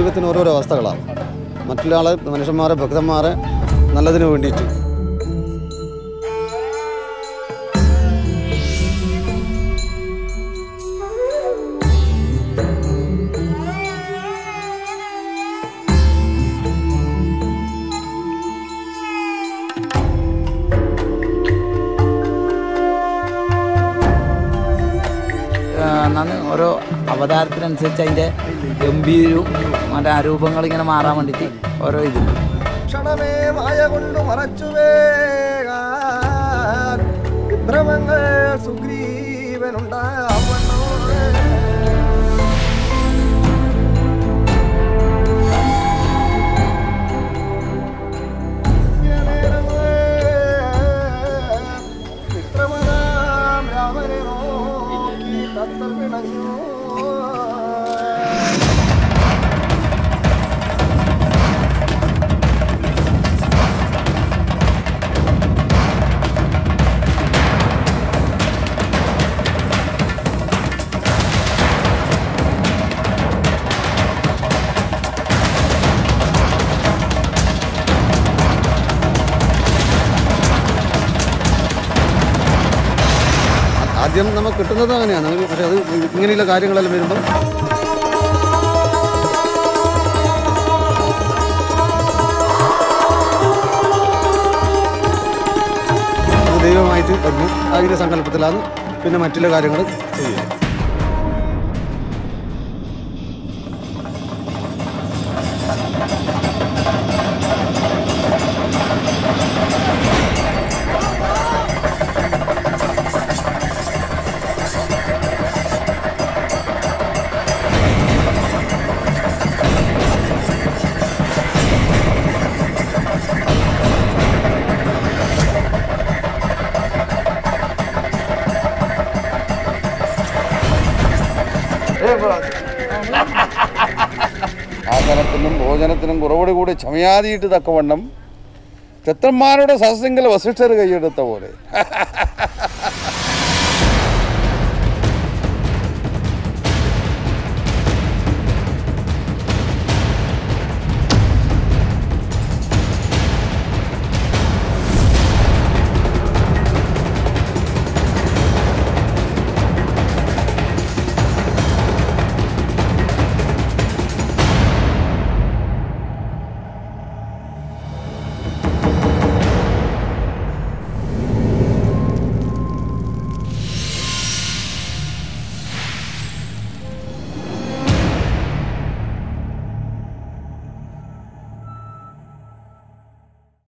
ദൈവത്തിന് ഓരോരോ അവസ്ഥകളാണ് മറ്റുള്ള ആളെ മനുഷ്യന്മാരെ ഭക്തന്മാരെ നല്ലതിന് വേണ്ടിയിട്ട് എന്നാണ് ഓരോ അവതാരത്തിനനുസരിച്ച് അതിൻ്റെ ഗംഭീരവും മറ്റേ ആ രൂപങ്ങൾ ഇങ്ങനെ മാറാൻ വേണ്ടിയിട്ട് ഓരോ ഇതുണ്ട് ക്ഷണമേ മായ കൊണ്ട് മറച്ചുവേകാൻ വിഭ്രമങ്ങൾ സുഗ്രീവനുണ്ടാവണോ വിക്രമനാം രാമനെ നോക്കി തത്തൽ പിണഞ്ഞു ആദ്യം നമുക്ക് കിട്ടുന്നത് അങ്ങനെയാണ് നമുക്ക് പക്ഷേ അത് ഇങ്ങനെയുള്ള കാര്യങ്ങളെല്ലാം വരുമ്പോൾ അത് ദൈവമായിട്ട് വരുന്നു അതിൻ്റെ സങ്കല്പത്തിലാണ് പിന്നെ മറ്റുള്ള കാര്യങ്ങൾ ചെയ്യുക ആസനത്തിനും ഭോജനത്തിനും കുറവുകൂടി കൂടി ചമയാതിയിട്ട് തക്കവണ്ണം ചെത്തന്മാരുടെ സദസ്സെങ്കിൽ വസിഷ്ഠർ കൈയെടുത്ത പോലെ